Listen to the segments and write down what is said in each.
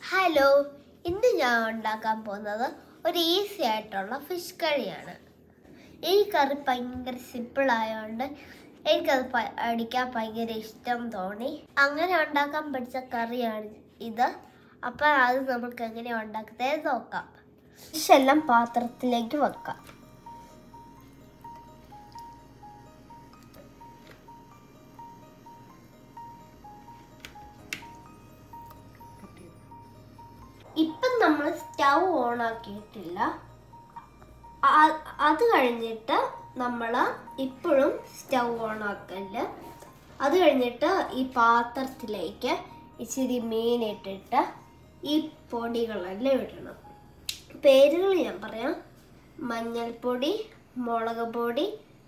hello ഇന്ന് ഞാൻ ഉണ്ടാക്കാൻ പോകുന്നത് ഒരു ഈസി ആയിട്ടുള്ള ഫിഷ് കറിയാണ് ഈ കറി ഭയങ്കര സിമ്പിൾ ആയതുകൊണ്ട് എനിക്കത് പ- അടിക്കാൻ ഭയങ്കര ഇഷ്ടം തോന്നി അങ്ങനെ ഉണ്ടാക്കാൻ പഠിച്ച കറിയാണ് ഇത് അപ്പം അത് നമുക്ക് എങ്ങനെ ഉണ്ടാക്കുന്നത് നോക്കാം ഫിഷ് എല്ലാം പാത്രത്തിലേക്ക് വെക്കാം ഇപ്പം നമ്മൾ സ്റ്റൗ ഓൺ ആക്കിയിട്ടില്ല ആ- അത് കഴിഞ്ഞിട്ട് നമ്മൾ ഇപ്പോഴും സ്റ്റൗ ഓൺ ആക്കല് അത് കഴിഞ്ഞിട്ട് ഈ പാത്രത്തിലേക്ക് ഇച്ചിരി മീൻ ഇട്ടിട്ട് ഈ പൊടികളെല്ലാം ഇടണം പേരുകൾ ഞാൻ പറയാം മഞ്ഞൾപ്പൊടി മുളക് പൊടി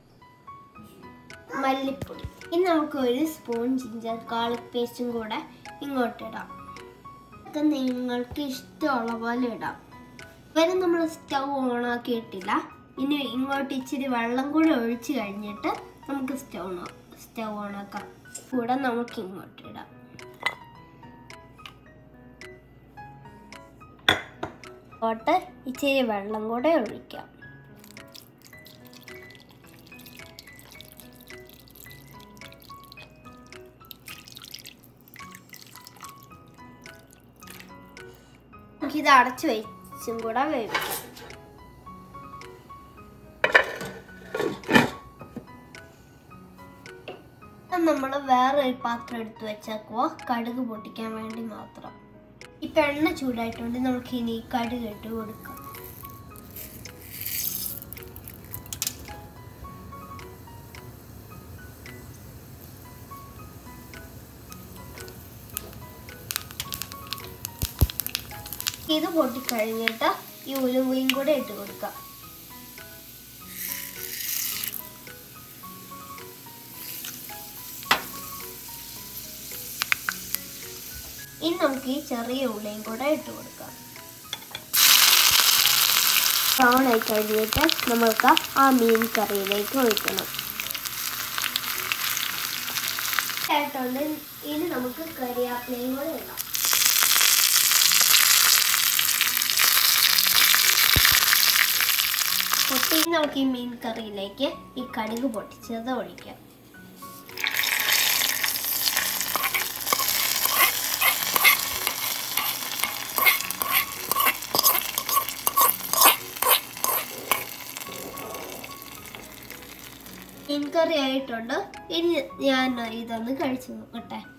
മല്ലിപ്പൊടി ഇനി നമുക്ക് ഒരു സ്പൂൺ ജിഞ്ചർ ഗാർലിക് പേസ്റ്റും കൂടെ ഇങ്ങോട്ടിടാം ഒക്കെ നിങ്ങൾക്ക് ഇഷ്ടമുള്ള പോലെ ഇടാം ഇവരെ നമ്മൾ സ്റ്റൗ ഓൺ ആക്കിയിട്ടില്ല ഇനി ഇങ്ങോട്ട് ഇച്ചിരി വെള്ളം കൂടെ ഒഴിച്ച് കഴിഞ്ഞിട്ട് നമുക്ക് സ്റ്റൗ സ്റ്റൗ ഓൺ ആക്കാം കൂടെ നമുക്ക് ഇങ്ങോട്ട് ഇടാം ഇങ്ങോട്ട് ഇച്ചിരി വെള്ളം കൂടെ ഒഴിക്കാം നമുക്കിത് അടച്ചു വെച്ചും കൂടെ വേവിക്കാം നമ്മൾ വേറെ ഒരു പാത്രം എടുത്ത് വെച്ചേക്കുവോ കടുക് പൊട്ടിക്കാൻ വേണ്ടി മാത്രം ഇപ്പൊ എണ്ണ ചൂടായിട്ടുണ്ട് നമുക്ക് ഇനി കടുക് ഇട്ട് കൊടുക്കാം ഇത് പൊട്ടിക്കഴിഞ്ഞിട്ട് ഈ ഉലുവയും കൂടെ ഇട്ട് കൊടുക്കാം ഇനി നമുക്ക് ഈ ചെറിയ ഉള്ളിയും കൂടെ ഇട്ട് കൊടുക്കാം ബ്രൗൺ ആയി കഴിഞ്ഞിട്ട് നമ്മൾക്ക് ആ മീൻ കറിയിലേക്ക് ഒഴിക്കണം ആയിട്ടുണ്ട് ഇനി നമുക്ക് കരിയാപ്പിലയും കൂടെ ഇടാം പൊട്ടി നമുക്ക് ഈ മീൻ കറിയിലേക്ക് ഈ കടുക് പൊട്ടിച്ചത് ഒഴിക്കാം മീൻ കറി ആയിട്ടുണ്ട് ഇനി ഞാൻ ഇതൊന്ന് കഴിച്ചു നോക്കട്ടെ